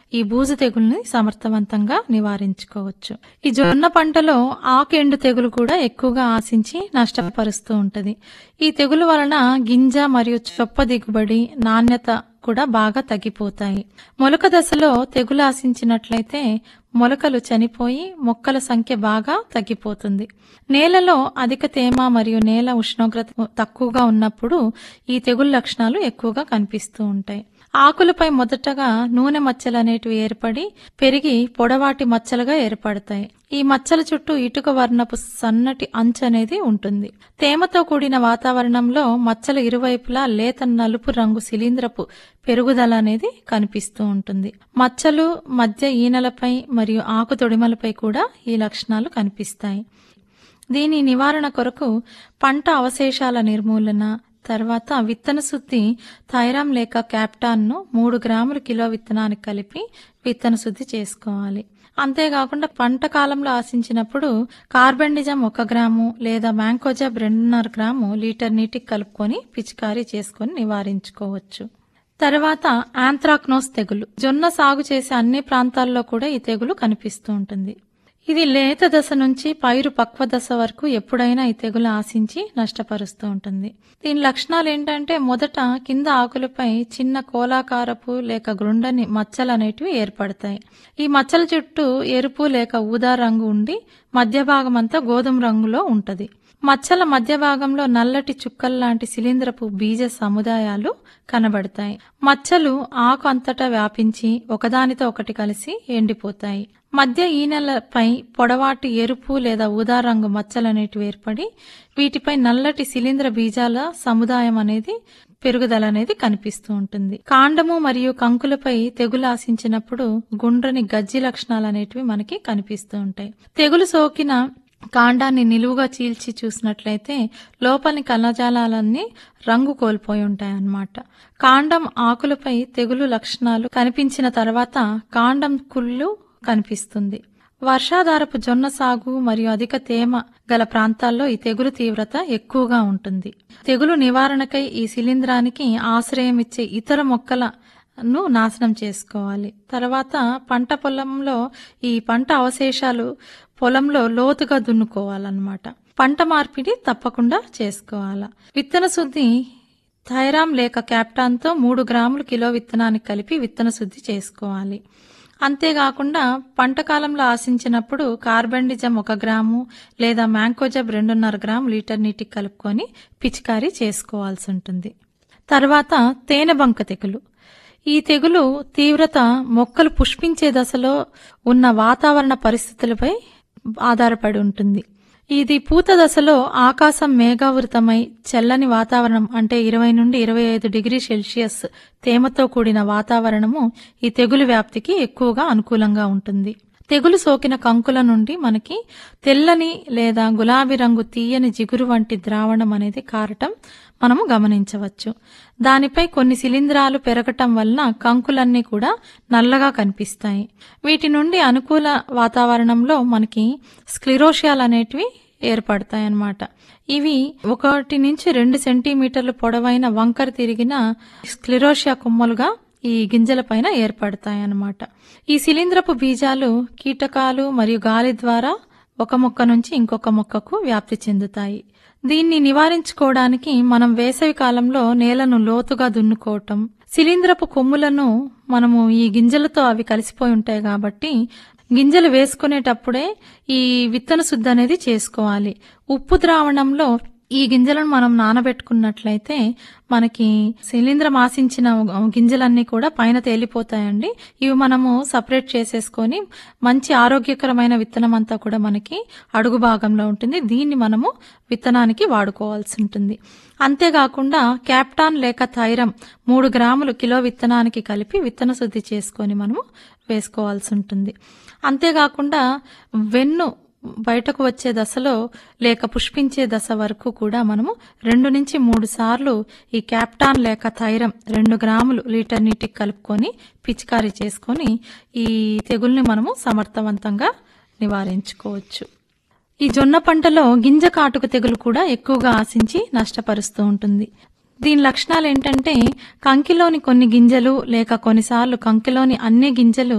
ఈ బూజు తెగుల్ని సమర్థవంతంగా నివారించుకోవచ్చు ఈ జొన్న పంటలో ఆకెండు తెగులు కూడా ఎక్కువగా ఆశించి నష్టపరుస్తూ ఉంటది ఈ తెగులు వలన గింజ మరియు చొప్ప దిగుబడి నాణ్యత కూడా బాగా తగ్గిపోతాయి మొలక దశలో తెగులు ఆశించినట్లయితే మొలకలు చనిపోయి మొక్కల సంఖ్య బాగా తగ్గిపోతుంది నేలలో అధిక తేమ మరియు నేల ఉష్ణోగ్రత తక్కువగా ఉన్నప్పుడు ఈ తెగులు లక్షణాలు ఎక్కువగా కనిపిస్తూ ఉంటాయి ఆకులపై మొదటగా నూనె మచ్చలు అనేటివి ఏర్పడి పెరిగి పొడవాటి మచ్చలుగా ఏర్పడతాయి ఈ మచ్చల చుట్టూ ఇటుక వర్ణపు సన్నటి అంచు అనేది ఉంటుంది తేమతో కూడిన వాతావరణంలో మచ్చల ఇరువైపులా లేత నలుపు రంగు శిలీంద్రపు పెరుగుదల అనేది కనిపిస్తూ ఉంటుంది మచ్చలు మధ్య ఈనెలపై మరియు ఆకు తొడిమలపై కూడా ఈ లక్షణాలు కనిపిస్తాయి దీని నివారణ కొరకు పంట అవశేషాల నిర్మూలన తర్వాత విత్తన శుద్ధి థైరామ్ లేక క్యాప్టాన్ను మూడు గ్రాములు కిలో విత్తనానికి కలిపి విత్తన శుద్ధి చేసుకోవాలి అంతేకాకుండా పంట కాలంలో ఆశించినప్పుడు కార్బెండిజం ఒక గ్రాము లేదా మ్యాంకోజాబ్ రెండున్నర గ్రాము లీటర్ నీటికి కలుపుకొని పిచికారీ చేసుకొని నివారించుకోవచ్చు తర్వాత ఆంథ్రాక్నోస్ తెగులు జొన్న సాగు చేసే అన్ని ప్రాంతాల్లో కూడా ఈ తెగులు కనిపిస్తూ ఉంటుంది ఇది లేత దశ నుంచి పైరు పక్వ దశ వరకు ఎప్పుడైనా ఈ తెగులు ఆశించి నష్టపరుస్తూ ఉంటుంది దీని లక్షణాలు ఏంటంటే మొదట కింద ఆకులపై చిన్న కోలాకారపు లేక గ్రుండని మచ్చలు అనేటివి ఏర్పడతాయి ఈ మచ్చల చుట్టూ ఎరుపు లేక ఊదా రంగు ఉండి మధ్య భాగం అంతా గోధుమ రంగులో ఉంటది మచ్చల మధ్య భాగంలో నల్లటి చుక్కల్లాంటి శిలీంద్రపు బీజ సముదాయాలు కనబడతాయి మచ్చలు ఆకు అంతటా వ్యాపించి ఒకదానితో ఒకటి కలిసి ఎండిపోతాయి మధ్య ఈనెలపై పొడవాటి ఎరుపు లేదా ఊదా రంగు మచ్చలనేటివి ఏర్పడి వీటిపై నల్లటి శిలీంద్ర బీజాల సముదాయం అనేది పెరుగుదల అనేది కనిపిస్తూ ఉంటుంది కాండము మరియు కంకులపై తెగులు ఆశించినప్పుడు గుండ్రని గజ్జి లక్షణాలు అనేటివి మనకి కనిపిస్తూ ఉంటాయి తెగులు సోకిన కాండాన్ని నిలువుగా చీల్చి చూసినట్లయితే లోపలి కణజాలాలన్నీ రంగు కోల్పోయి ఉంటాయన్నమాట కాండం ఆకులపై తెగులు లక్షణాలు కనిపించిన తర్వాత కాండం కుళ్ళు కనిపిస్తుంది వర్షాధారపు జొన్న సాగు మరియు అధిక తేమ గల ప్రాంతాల్లో ఈ తెగులు తీవ్రత ఎక్కువగా ఉంటుంది తెగులు నివారణకై ఈ శిలీంధ్రానికి ఆశ్రయం ఇచ్చే ఇతర మొక్కలను నాశనం చేసుకోవాలి తర్వాత పంట పొలంలో ఈ పంట అవశేషాలు పొలంలో లోతుగా దున్నుకోవాలన్నమాట పంట మార్పిడి తప్పకుండా చేసుకోవాలా విత్తన శుద్ధి థైరామ్ లేక క్యాప్టాన్తో మూడు గ్రాములు కిలో విత్తనానికి కలిపి విత్తన శుద్ధి చేసుకోవాలి అంతేకాకుండా పంట కాలంలో ఆశించినప్పుడు కార్బండిజం ఒక గ్రాము లేదా మ్యాంకోజబ్ రెండున్నర గ్రాము లీటర్ నీటికి కలుపుకొని పిచికారీ చేసుకోవాల్సి ఉంటుంది తర్వాత తేనెబంక తెగులు ఈ తెగులు తీవ్రత మొక్కలు పుష్పించే దశలో ఉన్న వాతావరణ పరిస్థితులపై ఆధారపడి ఉంటుంది ఇది పూత దశలో ఆకాశం మేఘావృతమై చల్లని వాతావరణం అంటే ఇరవై నుండి ఇరవై ఐదు డిగ్రీ సెల్సియస్ తేమతో కూడిన వాతావరణము ఈ తెగులు వ్యాప్తికి ఎక్కువగా అనుకూలంగా ఉంటుంది తెగులు సోకిన కంకుల నుండి మనకి తెల్లని లేదా గులాబీ రంగు తీయని జిగురు వంటి ద్రావణం అనేది కారటం మనము గమనించవచ్చు దానిపై కొన్ని శిలీంధ్రాలు పెరగటం వలన కంకులన్నీ కూడా నల్లగా కనిపిస్తాయి వీటి నుండి అనుకూల వాతావరణంలో మనకి స్క్లిరోషియాలు అనేటివి ఏర్పడతాయి అన్నమాట ఇవి ఒకటి నుంచి రెండు సెంటీమీటర్లు పొడవైన వంకర తిరిగిన స్క్లిరోషియా కొమ్మలుగా ఈ గింజల పైన ఏర్పడతాయి అన్నమాట ఈ శిలీంద్రపు బీజాలు కీటకాలు మరియు గాలి ద్వారా ఒక మొక్క నుంచి ఇంకొక మొక్కకు వ్యాప్తి చెందుతాయి దీన్ని నివారించుకోవడానికి మనం వేసవి కాలంలో నేలను లోతుగా దున్నుకోవటం శిలీంద్రపు కొమ్ములను మనము ఈ గింజలతో అవి కలిసిపోయి ఉంటాయి కాబట్టి గింజలు వేసుకునేటప్పుడే ఈ విత్తన శుద్ధి అనేది చేసుకోవాలి ఉప్పు ద్రావణంలో ఈ గింజలను మనం నానబెట్టుకున్నట్లయితే మనకి శిలీంద్రం ఆశించిన గింజలన్నీ కూడా పైన తేలిపోతాయండి ఇవి మనము సపరేట్ చేసేసుకొని మంచి ఆరోగ్యకరమైన విత్తనం అంతా కూడా మనకి అడుగు భాగంలో ఉంటుంది దీన్ని మనము విత్తనానికి వాడుకోవాల్సి ఉంటుంది అంతేకాకుండా క్యాప్టాన్ లేక థైరం మూడు గ్రాములు కిలో విత్తనానికి కలిపి విత్తన శుద్ధి చేసుకొని మనము వేసుకోవాల్సి ఉంటుంది అంతేకాకుండా వెన్ను బయటకు వచ్చే దశలో లేక పుష్పించే దశ వరకు కూడా మనము రెండు నుంచి మూడు సార్లు ఈ క్యాప్టాన్ లేక థైరం రెండు గ్రాములు లీటర్ నీటికి కలుపుకొని పిచికారీ చేసుకొని ఈ తెగుల్ని మనము సమర్థవంతంగా నివారించుకోవచ్చు ఈ జొన్న పంటలో గింజ కాటుక తెగులు కూడా ఎక్కువగా ఆశించి నష్టపరుస్తూ ఉంటుంది దీని లక్షణాలు ఏంటంటే కంకిలోని కొన్ని గింజలు లేక కొన్నిసార్లు కంకిలోని అన్ని గింజలు